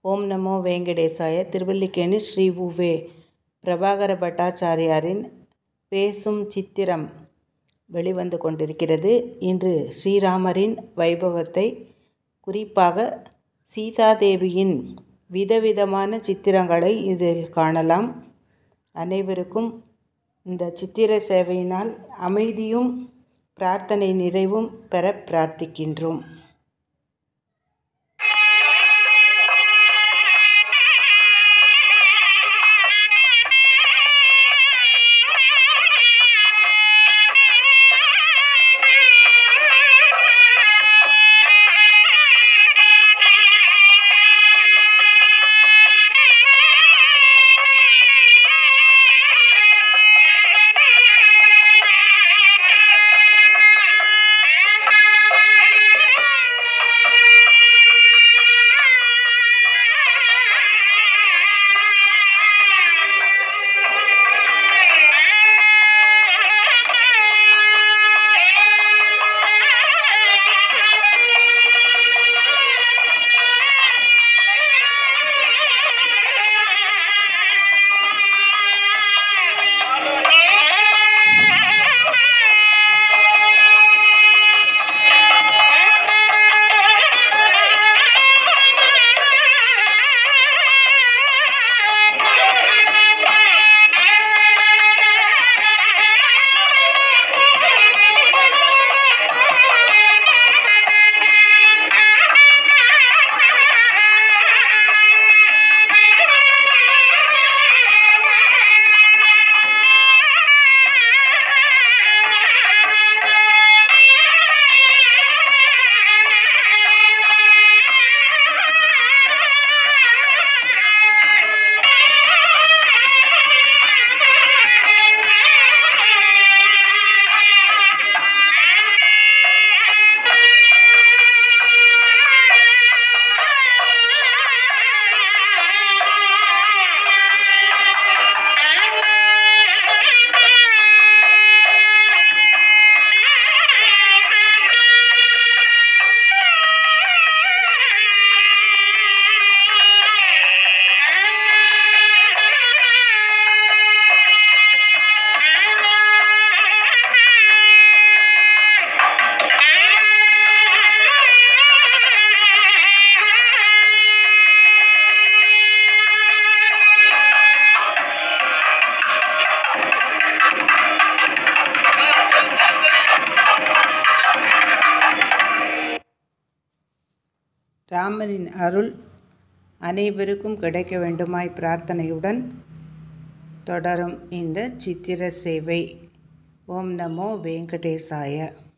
ஓம் நமோ வெங்கடேசாய திருவல்லிக்கேணி ஸ்ரீ உவே பிரபாகர பட்டாச்சாரியாரின் பேசும் சித்திரம் வெளிவந்து கொண்டிருக்கிறது இன்று ஸ்ரீராமரின் வைபவத்தை குறிப்பாக சீதாதேவியின் விதவிதமான சித்திரங்களை இதில் காணலாம் அனைவருக்கும் இந்த சித்திர சேவையினால் அமைதியும் பிரார்த்தனை நிறைவும் பெற பிரார்த்திக்கின்றோம் ராமனின் அருள் அனைவருக்கும் கிடைக்க வேண்டுமாய் பிரார்த்தனையுடன் தொடரும் இந்த சித்திர சேவை ஓம் நமோ வெங்கடேசாய